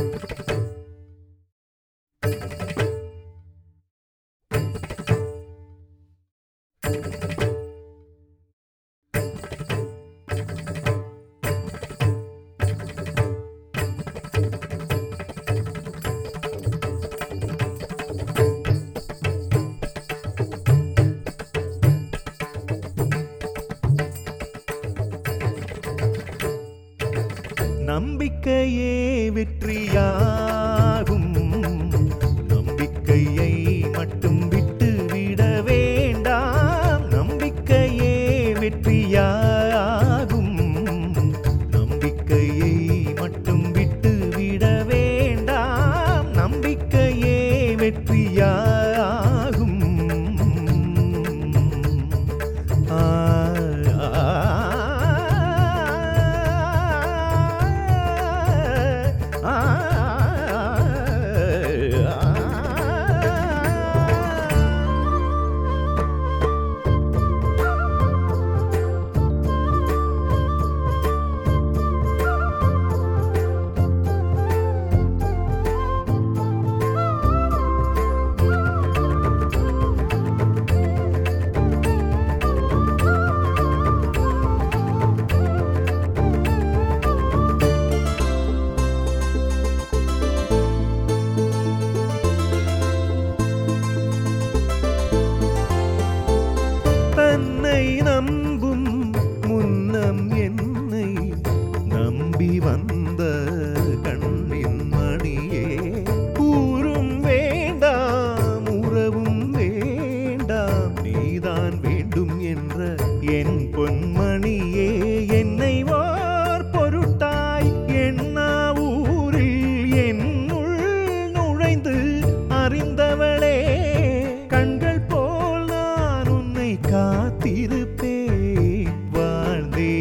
நம்பிக்கையே வெற்றியாகும் நம்பிக்கையை மட்டும் விட்டு விட வேண்டாம் நம்பிக்கையே வெற்றியாகும் நம்பிக்கையை மட்டும் விட்டு விட வேண்டாம் நம்பிக்கையே வெற்றியாகும் ஆ ஆ தன்னை நம்பும் முன்னம் என்னை நம்பி வந்த கண்ணின் மணியே கூறும் வேண்டாம் உறவும் வேண்டாம் நீதான் வேண்டும் என்ற என் பொன்மணியே என்னை ஓர் பொருட்டாய் எண்ணா ஊரில் என்னுள் நுழைந்து அறிந்தவளே கண்கள் போல் நான் உன்னை காத்திருப்பேன் வாழ்ந்தே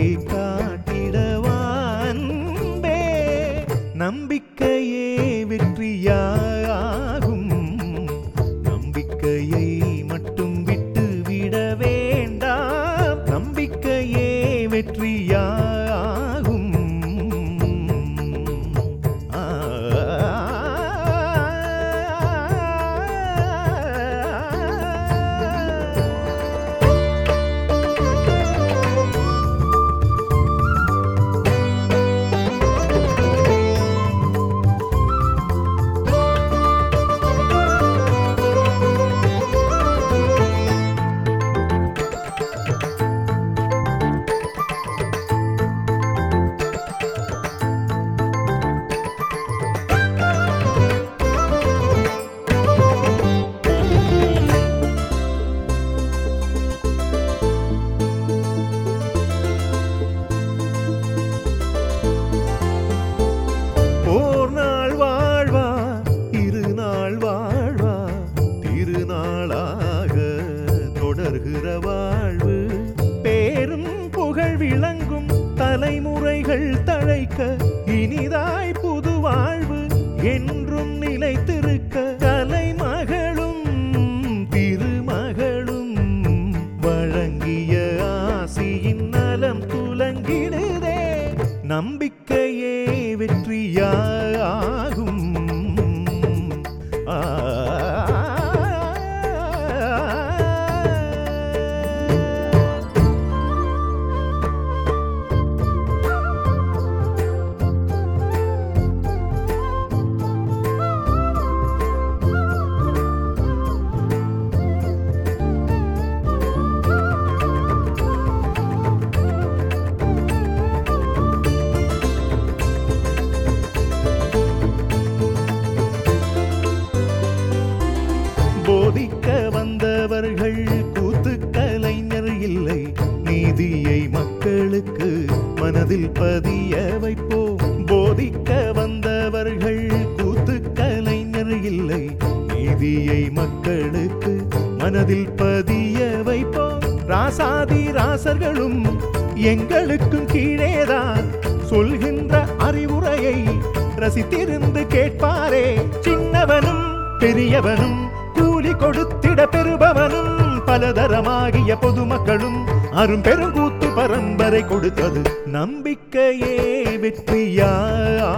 காட்டிடவான்பே நம்பிக்கையே வெற்றியாகும் நம்பிக்கையை மட்டும் விட்டு விட வேண்டாம் நம்பிக்கையே வெற்றியாகும் ஆ ஓர் நாள் வாழ்வா இரு நாள் வாழ்வா திருநாளாக தொடர்கிற வாழ்வு பேரும் புகழ் விளங்கும் தலைமுறைகள் தழைக்க இனிதாய் புது வாழ்வு என்றும் நிலைத்திருக்க தலைமகளும் திருமகளும் வழங்கிய ஆசியின் நலம் துலங்கிடுதே நம்பிக்கையே வெற்றியாகும் ஆ போதிக்க வந்தவர்கள் கூத்து கலைஞர் இல்லை நீதியை மக்களுக்கு மனதில் பதிய வைப்போம் போதிக்க வந்தவர்கள் கூத்து கலைஞர் இல்லை நீதியை மக்களுக்கு மனதில் பதிய வைப்போம் ராசாதி ராசர்களும் எங்களுக்கும் கீழேதான் சொல்கின்ற அறிவுரையை ரசித்திருந்து கேட்பாரே சின்னவனும் பெரியவனும் கூலி கொடுத்திட பெறுபவனும் பலதரமாகிய பொதுமக்களும் அரும் பெருங்கூத்து பரம்பரை கொடுத்தது நம்பிக்கையே வெற்றியா